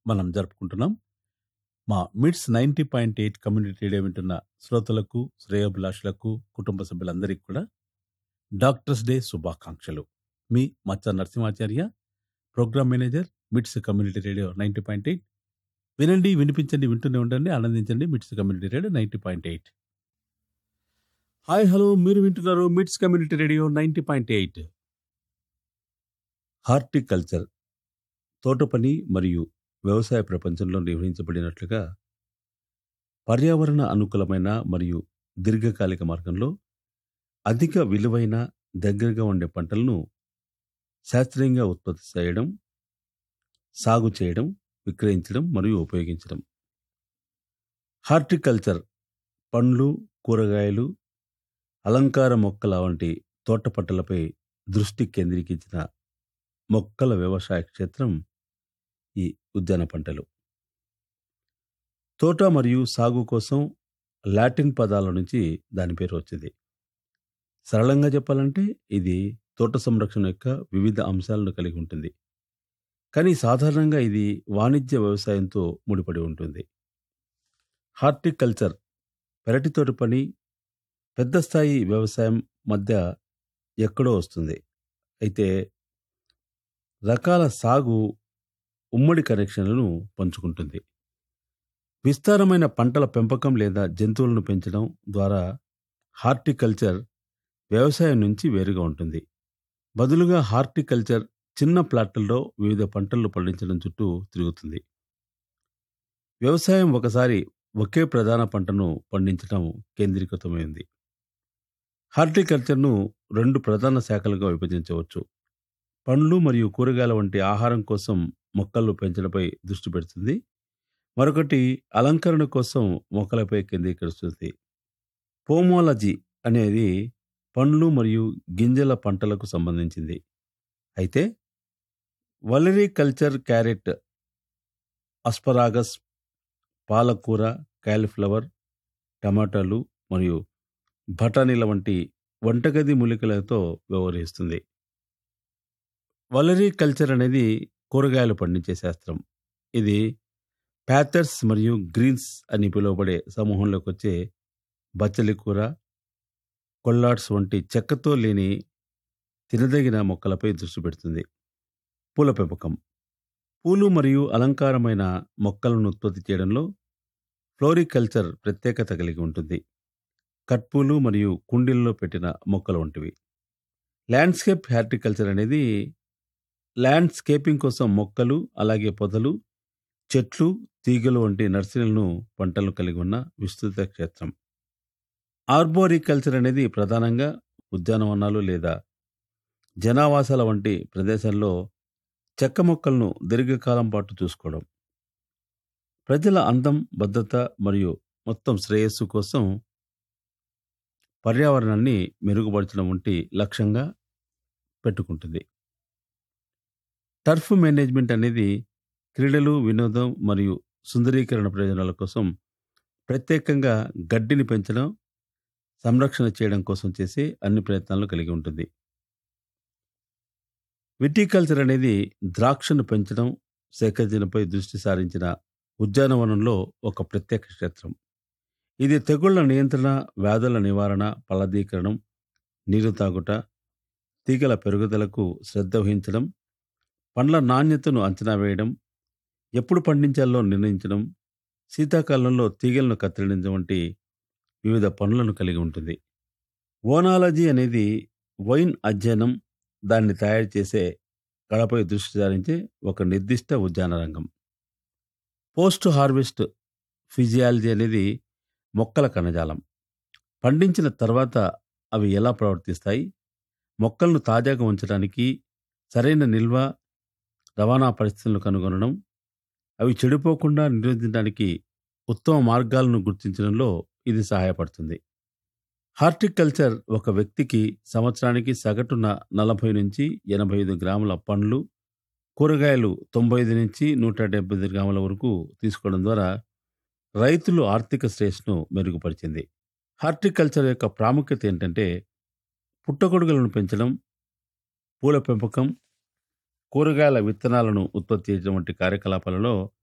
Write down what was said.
మనం జరుపుకుంటున్నాం మా MIDS ninety point eight community radio వింటున్న శ్రోతలకు శ్రేయోభిలాషులకు కుటుంబ సభ్యులందరికీ కూడా డాక్టర్స్ డే శుభాకాంక్షలు మీ Maccha Narasimhacharya programme manager MIDS community radio ninety point eight వినండి వినిపించండి వింటూనే ఉండండి ఆనందించండి MIDS community radio ninety point eight hi hello మీరు వింటున్నారు MIDS community radio ninety point eight horticulture తోట పని మరియు వ్యవసాయ ప్రపంచంలో నిర్వహించబడినట్లుగా పర్యావరణ అనుకూలమైన మరియు దీర్ఘకాలిక మార్గంలో అధిక విలువైన దగ్గరగా ఉండే పంటలను శాస్త్రీయంగా ఉత్పత్తి చేయడం సాగు చేయడం విక్రయించడం మరియు ఉపయోగించడం హార్టికల్చర్ పండ్లు కూరగాయలు అలంకార మొక్కల వంటి తోట పంటలపై దృష్టి కేంద్రీకరించిన మొక్కల వ్యవసాయ క్షేత్రం ఈ ఉద్యాన పంటలు తోట మరియు సాగు కోసం లాటిన్ పదాల నుంచి దాని పేరు వచ్చింది సరళంగా చెప్పాలంటే ఇది తోట సంరక్షణ యొక్క వివిధ అంశాలను కలిగి ఉంటుంది కానీ సాధారణంగా ఇది వాణిజ్య వ్యవసాయంతో ముడిపడి ఉంటుంది హార్టికల్చర్ పెరటి తోట పని పెద్ద స్థాయి వ్యవసాయం మధ్య ఎక్కడో వస్తుంది అయితే రకాల సాగు ఉమ్మడి కనెక్షన్లను పంచుకుంటుంది విస్తారమైన పంటల పెంపకం లేదా జంతువులను పెంచడం ద్వారా హార్టికల్చర్ వ్యవసాయం నుంచి వేరుగా ఉంటుంది బదులుగా హార్టికల్చర్ చిన్న ప్లాట్లలో వివిధ పంటలను పండించడం చుట్టూ తిరుగుతుంది వ్యవసాయం ఒకసారి ఒకే ప్రధాన పంటను పండించడం కేంద్రీకృతమైంది హార్టికల్చర్ను రెండు ప్రధాన శాఖలుగా విభజించవచ్చు పండ్లు మరియు కూరగాయల వంటి ఆహారం కోసం మొక్కలు పెంచడంపై దృష్టి పెడుతుంది మరొకటి అలంకరణ కోసం మొక్కలపై కేంద్రీకరిస్తుంది పోమోలజీ అనేది పండ్లు మరియు గింజల పంటలకు సంబంధించింది అయితే వలరీ కల్చర్ క్యారెట్ అస్పరాగస్ పాలకూర కాలీఫ్లవర్ టమాటాలు మరియు బఠానీల వంటి వంటగది మూలికలతో వ్యవహరిస్తుంది వలరీ కల్చర్ అనేది కూరగాయలు పండించే శాస్త్రం ఇది ప్యాథర్స్ మరియు గ్రీన్స్ అని పిలువబడే సమూహంలోకి వచ్చే బచ్చలి కూర కొల్లాడ్స్ వంటి చెక్కతో లేని తినదగిన మొక్కలపై దృష్టి పెడుతుంది పూల పెంపకం పూలు మరియు అలంకారమైన మొక్కలను ఉత్పత్తి చేయడంలో ఫ్లోరికల్చర్ ప్రత్యేకత కలిగి ఉంటుంది కట్పూలు మరియు కుండీల్లో పెట్టిన మొక్కలు వంటివి ల్యాండ్స్కేప్ హార్టికల్చర్ అనేది ల్యాండ్స్కేపింగ్ కోసం మొక్కలు అలాగే పొదలు చెట్లు తీగలు వంటి నర్సరీలను పంటలు కలిగి ఉన్న విస్తృత క్షేత్రం ఆర్బోరికల్చర్ అనేది ప్రధానంగా ఉద్యానవనాలు లేదా జనావాసాల వంటి ప్రదేశాల్లో చెక్క మొక్కలను దీర్ఘకాలం పాటు చూసుకోవడం ప్రజల అందం భద్రత మరియు మొత్తం శ్రేయస్సు కోసం పర్యావరణాన్ని మెరుగుపరచడం వంటి లక్ష్యంగా పెట్టుకుంటుంది టర్ఫ్ మేనేజ్మెంట్ అనేది క్రీడలు వినోదం మరియు సుందరీకరణ ప్రయోజనాల కోసం ప్రత్యేకంగా గడ్డిని పెంచడం సంరక్షణ చేయడం కోసం చేసే అన్ని ప్రయత్నాలను కలిగి ఉంటుంది విటికల్చర్ అనేది ద్రాక్షను పెంచడం సేకరించడంపై దృష్టి సారించిన ఉద్యానవనంలో ఒక ప్రత్యేక క్షేత్రం ఇది తెగుళ్ల నియంత్రణ వ్యాధుల నివారణ ఫలదీకరణం నీరు తాగుట తీగల పెరుగుదలకు శ్రద్ధ వహించడం పండ్ల నాణ్యతను అంచనా వేయడం ఎప్పుడు పండించాలో నిర్ణయించడం శీతాకాలంలో తీగలను కత్తిరించడం వంటి వివిధ పనులను కలిగి ఉంటుంది ఓనాలజీ అనేది వైన్ అధ్యయనం దాన్ని తయారు చేసే కళపై దృష్టి సారించే ఒక నిర్దిష్ట ఉద్యాన రంగం పోస్ట్ హార్వెస్ట్ ఫిజియాలజీ అనేది మొక్కల కణజాలం పండించిన తర్వాత అవి ఎలా ప్రవర్తిస్తాయి మొక్కలను తాజాగా ఉంచడానికి సరైన నిల్వ రవాణా పరిస్థితులను కనుగొనడం అవి చెడిపోకుండా నిరోధించడానికి ఉత్తమ మార్గాలను గుర్తించడంలో ఇది సహాయపడుతుంది హార్టికల్చర్ ఒక వ్యక్తికి సంవత్సరానికి సగటున నలభై నుంచి ఎనభై ఐదు గ్రాముల పండ్లు కూరగాయలు తొంభై ఐదు నుంచి నూట డెబ్బై ఐదు గ్రాముల వరకు తీసుకోవడం ద్వారా రైతులు ఆర్థిక శ్రేష్ను మెరుగుపరిచింది హార్టికల్చర్ యొక్క ప్రాముఖ్యత ఏంటంటే పుట్టగొడుగులను పెంచడం పూల పెంపకం కూరగాయల విత్తనాలను ఉత్పత్తి చేయడం వంటి కార్యకలాపాలలో